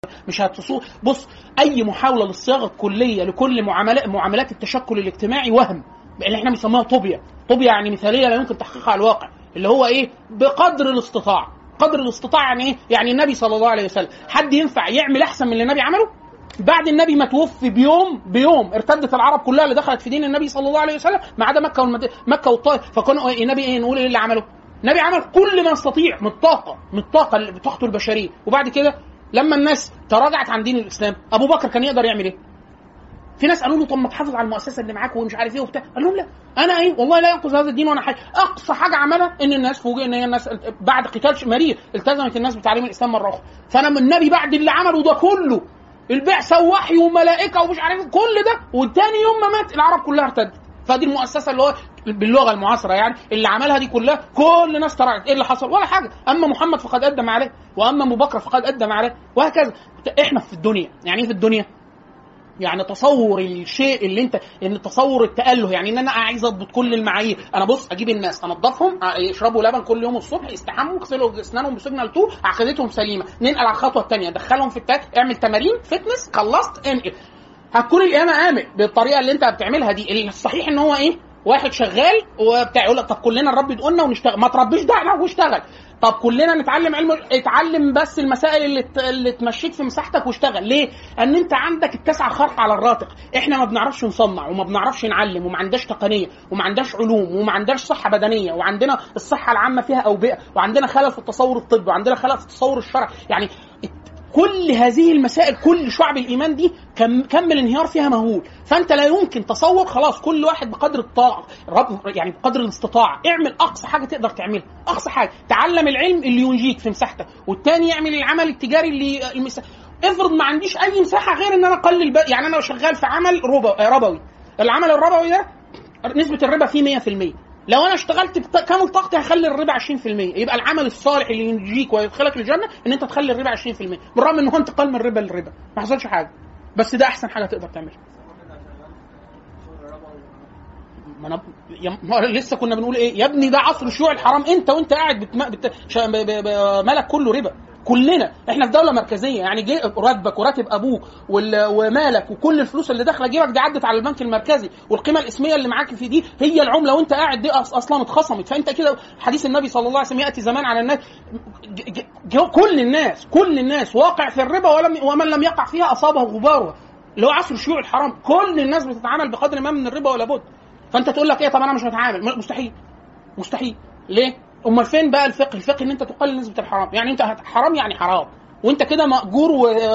مش هتصو بص اي محاوله للصياغه الكليه لكل معاملات معاملات التشكل الاجتماعي وهم اللي احنا بنسميها طوبيا طوبيا يعني مثاليه لا يمكن تحقيقها على الواقع اللي هو ايه بقدر الاستطاعه قدر الاستطاعه يعني ايه يعني النبي صلى الله عليه وسلم حد ينفع يعمل احسن من اللي النبي عمله بعد النبي ما توفي بيوم بيوم ارتدت العرب كلها اللي دخلت في دين النبي صلى الله عليه وسلم ما عدا مكه والمد... مكه والطائف فكانوا إيه النبي ايه نقول ايه اللي عمله؟ النبي عمل كل ما يستطيع من الطاقه من الطاقه اللي بطاقته البشريه وبعد كده لما الناس تراجعت عن دين الاسلام ابو بكر كان يقدر يعمل ايه؟ في ناس قالوا له طب ما تحافظ على المؤسسه اللي معاك ومش عارف ايه وبتاع قال لهم لا انا ايه والله لا ينقذ هذا الدين وانا حي اقصى حاجه عملها ان الناس فوجئ ان هي الناس بعد قتال مرير التزمت الناس بتعليم الاسلام مره اخرى فانا من النبي بعد اللي عمله ده كله البعثه ووحي وملائكه ومش عارف كل ده والتاني يوم ما مات العرب كلها ارتدت فدي المؤسسه اللي هو باللغه المعاصره يعني اللي عملها دي كلها كل الناس تراجعت ايه اللي حصل ولا حاجه اما محمد فقد قدم عليه واما ابو بكر فقد قدم عليه وهكذا احنا في الدنيا يعني ايه في الدنيا يعني تصور الشيء اللي انت ان تصور التاله يعني ان انا عايز اضبط كل المعايير انا بص اجيب الناس انضفهم يشربوا لبن كل يوم الصبح يستحموا يغسلوا اسنانهم بسجنال تو عقيدتهم سليمه ننقل على الخطوه الثانيه دخلهم في التاك اعمل تمارين فتنس خلصت انقل هتكون القيامه قامت بالطريقه اللي انت بتعملها دي الصحيح ان هو ايه واحد شغال وبتاع يقول لك طب كلنا نربي دقنا ونشتغل ما تربيش دقنك واشتغل طب كلنا نتعلم علم اتعلم بس المسائل اللي ت... اللي تمشيك في مساحتك واشتغل ليه؟ ان انت عندك التسعه خرق على الراتق احنا ما بنعرفش نصنع وما بنعرفش نعلم وما عندناش تقنيه وما عندناش علوم وما عندناش صحه بدنيه وعندنا الصحه العامه فيها اوبئه وعندنا خلل في التصور الطبي وعندنا خلل في التصور الشرعي يعني كل هذه المسائل كل شعب الايمان دي كم كم الانهيار فيها مهول فانت لا يمكن تصور خلاص كل واحد بقدر الطاقه يعني بقدر الاستطاعه اعمل اقصى حاجه تقدر تعملها اقصى حاجه تعلم العلم اللي ينجيك في مساحتك والتاني يعمل العمل التجاري اللي المس... افرض ما عنديش اي مساحه غير ان انا اقلل بقى يعني انا شغال في عمل ربا... ربوي العمل الربوي ده نسبه الربا فيه 100% لو انا اشتغلت بكامل طاقتي هخلي الربا 20% يبقى العمل الصالح اللي ينجيك ويدخلك الجنه ان انت تخلي الربا 20% بالرغم ان هو انتقال من الربا للربا ما حصلش حاجه بس ده احسن حاجه تقدر تعملها ما انا يا... ما لسه كنا بنقول ايه يا ابني ده عصر الشيوع الحرام انت وانت قاعد بتم... بت... ش... ب... ب... ب... مالك كله ربا كلنا احنا في دوله مركزيه يعني جي راتبك وراتب ابوك وال... ومالك وكل الفلوس اللي داخله جيبك دي عدت على البنك المركزي والقيمه الاسميه اللي معاك في دي هي العمله وانت قاعد دي أص... اصلا اتخصمت فانت كده حديث النبي صلى الله عليه وسلم ياتي زمان على الناس ج... ج... كل الناس كل الناس واقع في الربا ولم ومن لم يقع فيها اصابه غبارها اللي هو عصر الشيوع الحرام كل الناس بتتعامل بقدر ما من الربا ولا بد فانت تقول لك ايه طب انا مش متعامل مستحيل مستحيل ليه امال فين بقى الفقه الفقه ان انت تقلل نسبه الحرام يعني انت حرام يعني حرام وانت كده ماجور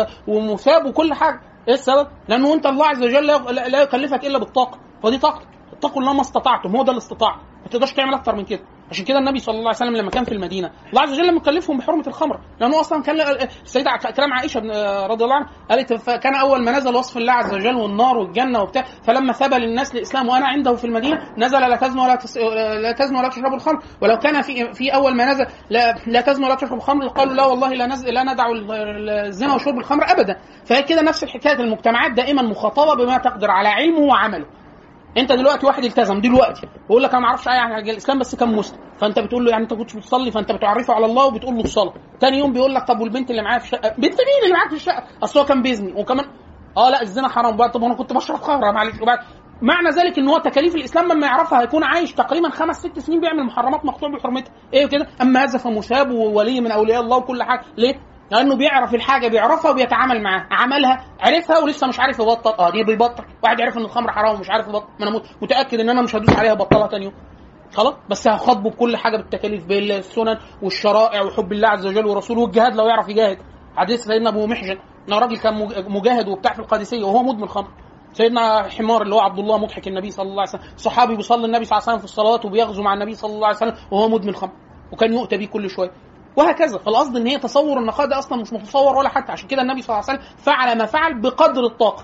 ومثاب وكل حاجه ايه السبب لانه انت الله عز وجل لا يكلفك الا بالطاقه فدي طاقتك اتقوا الله ما استطعتم هو ده الاستطاعه ما تقدرش تعمل اكتر من كده عشان كده النبي صلى الله عليه وسلم لما كان في المدينه الله عز وجل مكلفهم بحرمه الخمر لانه اصلا كان السيده كلام عائشه رضي الله عنها قالت كان اول ما نزل وصف الله عز وجل والنار والجنه وبتاع فلما ثبى للناس الاسلام وانا عنده في المدينه نزل لا تزنوا ولا تس... لا تزنوا ولا تشربوا الخمر ولو كان في في اول ما نزل لا, لا تزنوا ولا تشربوا الخمر قالوا لا والله لا نزل لا ندع الزنا وشرب الخمر ابدا فهي كده نفس الحكايه المجتمعات دائما مخاطبه بما تقدر على علمه وعمله انت دلوقتي واحد التزم دلوقتي بيقول لك انا ما اعرفش اي حاجه عن الاسلام بس كان مسلم فانت بتقول له يعني انت كنتش بتصلي فانت بتعرفه على الله وبتقول له الصلاه تاني يوم بيقول لك طب والبنت اللي معايا في الشقه بنت مين اللي معاك في الشقه اصل هو كان بيزني وكمان اه لا الزنا حرام بقى طب انا كنت بشرب خمره معلش وبعد معنى ذلك ان هو تكاليف الاسلام لما يعرفها هيكون عايش تقريبا خمس ست سنين بيعمل محرمات مقطوع بحرمتها ايه كده اما هذا فمثاب وولي من اولياء الله وكل حاجه ليه لانه بيعرف الحاجه بيعرفها وبيتعامل معاها عملها عرفها ولسه مش عارف يبطل اه دي بيبطل واحد عرف ان الخمر حرام ومش عارف يبطل ما انا متاكد ان انا مش هدوس عليها بطلها تاني يوم خلاص بس هخاطبه بكل حاجه بالتكاليف بالسنن والشرائع وحب الله عز وجل ورسوله والجهاد لو يعرف يجاهد حديث سيدنا ابو محجن ان راجل كان مجاهد وبتاع في القادسيه وهو مدمن خمر سيدنا حمار اللي هو عبد الله مضحك النبي صلى الله عليه وسلم صحابي بيصلي النبي صلى الله عليه وسلم في الصلوات وبيغزو مع النبي صلى الله عليه وسلم وهو مدمن خمر وكان يؤتى بيه كل شويه وهكذا فالقصد ان هي تصور النقاء ده اصلا مش متصور ولا حتى عشان كده النبي صلى الله عليه وسلم فعل ما فعل بقدر الطاقه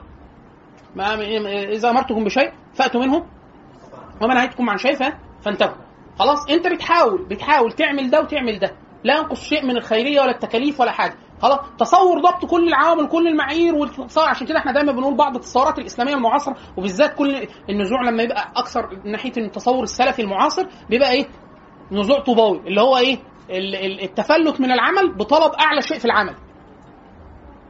ما اذا امرتكم بشيء فاتوا منه وما نهيتكم عن شيء فانتهوا خلاص انت بتحاول بتحاول تعمل ده وتعمل ده لا ينقص شيء من الخيريه ولا التكاليف ولا حاجه خلاص تصور ضبط كل العوامل كل المعايير والتصور عشان كده احنا دايما بنقول بعض التصورات الاسلاميه المعاصره وبالذات كل النزوع لما يبقى اكثر ناحيه التصور السلفي المعاصر بيبقى ايه نزوع طوباوي اللي هو ايه التفلت من العمل بطلب اعلى شيء في العمل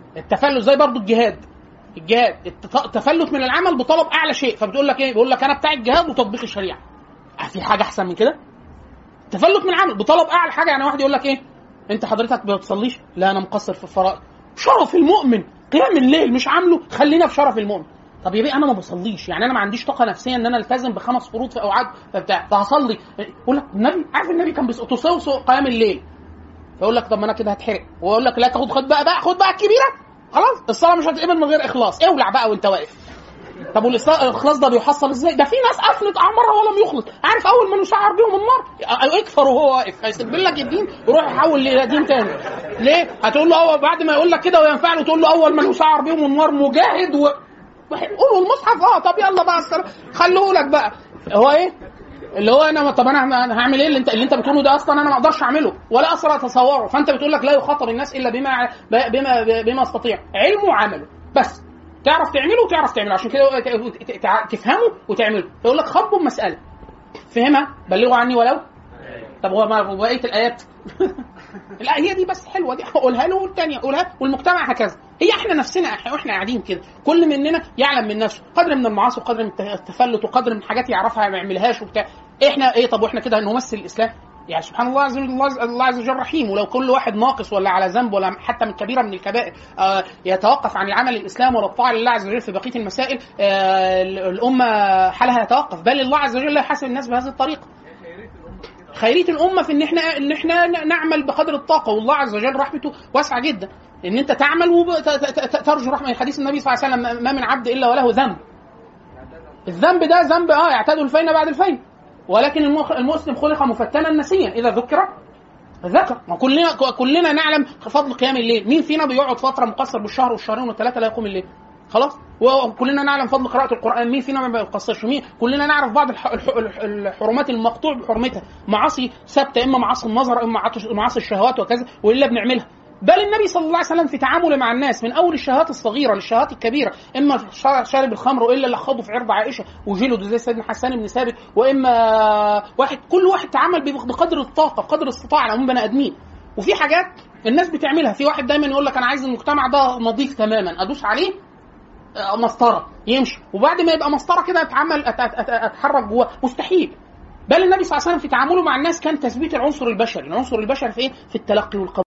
التفلت زي برضو الجهاد الجهاد التف- التفلت من العمل بطلب اعلى شيء فبتقول لك ايه بيقول لك انا بتاع الجهاد وتطبيق الشريعه آه، في حاجه احسن من كده تفلت من العمل بطلب اعلى حاجه يعني واحد يقول لك ايه انت حضرتك ما بتصليش لا انا مقصر في الفرائض شرف المؤمن قيام الليل مش عامله خلينا في شرف المؤمن طب يا بيه انا ما بصليش يعني انا ما عنديش طاقه نفسيه ان انا التزم بخمس فروض في اوعاد فبتاع فهصلي يقول لك النبي عارف النبي كان بيصوص قيام الليل فيقول لك طب ما انا كده هتحرق ويقول لك لا تاخد خد بقى بقى خد بقى الكبيره خلاص الصلاه مش هتتقبل من غير اخلاص اولع بقى وانت واقف طب والاخلاص ده بيحصل ازاي؟ ده في ناس افنت اعمارها ولم يخلص، عارف اول ما نشعر بيهم النار يكفر وهو واقف، هيسيب لك الدين يروح يحول لدين تاني. ليه؟ هتقول له أول بعد ما يقول لك كده وينفع له تقول له اول ما نشعر بيهم النار مجاهد و قولوا المصحف اه طب يلا بقى السلام خلوه لك بقى هو ايه؟ اللي هو انا طب انا أنا هعمل ايه اللي انت اللي انت بتقوله ده اصلا انا ما اقدرش اعمله ولا اصلا اتصوره فانت بتقول لك لا يخاطب الناس الا بما بما بما استطيع علمه وعمله بس تعرف تعمله وتعرف تعمله عشان كده ت- ت- تفهمه وتعمله يقول لك خطبوا المساله فهمها بلغوا عني ولو طب هو ما بقيه الايات لا هي دي بس حلوه دي قولها له والثانيه قولها والمجتمع هكذا هي احنا نفسنا احنا واحنا قاعدين كده كل مننا يعلم من نفسه قدر من المعاصي وقدر من التفلت وقدر من حاجات يعرفها ما يعملهاش وبتاع احنا ايه طب واحنا كده نمثل الاسلام يعني سبحان الله عز وجل الله الله عز وجل رحيم ولو كل واحد ناقص ولا على ذنب ولا حتى من كبيره من الكبائر آه يتوقف عن العمل الاسلام ولا الطاعه لله عز وجل في بقيه المسائل آه الامه حالها يتوقف بل الله عز وجل لا يحاسب الناس بهذه الطريقه خيريه الامه في ان احنا ان احنا نعمل بقدر الطاقه والله عز وجل رحمته واسعه جدا ان انت تعمل وترجو رحمه حديث النبي صلى الله عليه وسلم ما من عبد الا وله ذنب الذنب ده ذنب اه يعتاد الفين بعد الفين ولكن المخ- المسلم خلق مفتنا نسيا اذا ذكر ذكر ما كلنا كلنا نعلم فضل قيام الليل مين فينا بيقعد فتره مقصر بالشهر والشهرين والثلاثه لا يقوم الليل خلاص وكلنا نعلم فضل قراءة القرآن مين فينا ما بيقصرش مين كلنا نعرف بعض الح- الح- الح- الحرمات المقطوع بحرمتها معاصي ثابتة إما معاصي النظر إما معاصي- معاصي الشهوات وكذا وإلا بنعملها بل النبي صلى الله عليه وسلم في تعامله مع الناس من اول الشهوات الصغيره للشهوات الكبيره اما شا- شارب الخمر والا اللي خاضه في عرض عائشه وجلده زي سيدنا حسان بن ثابت واما واحد كل واحد تعامل ب- بقدر الطاقه بقدر الاستطاعه على عموم بني ادمين وفي حاجات الناس بتعملها في واحد دايما يقول لك انا عايز المجتمع ده نظيف تماما ادوس عليه آه، مسطره يمشي وبعد ما يبقى مسطره كده اتعمل أت- أت- أت- اتحرك جواه مستحيل بل النبي صلى الله عليه وسلم في تعامله مع الناس كان تثبيت العنصر البشري العنصر البشري في ايه في التلقي والقبول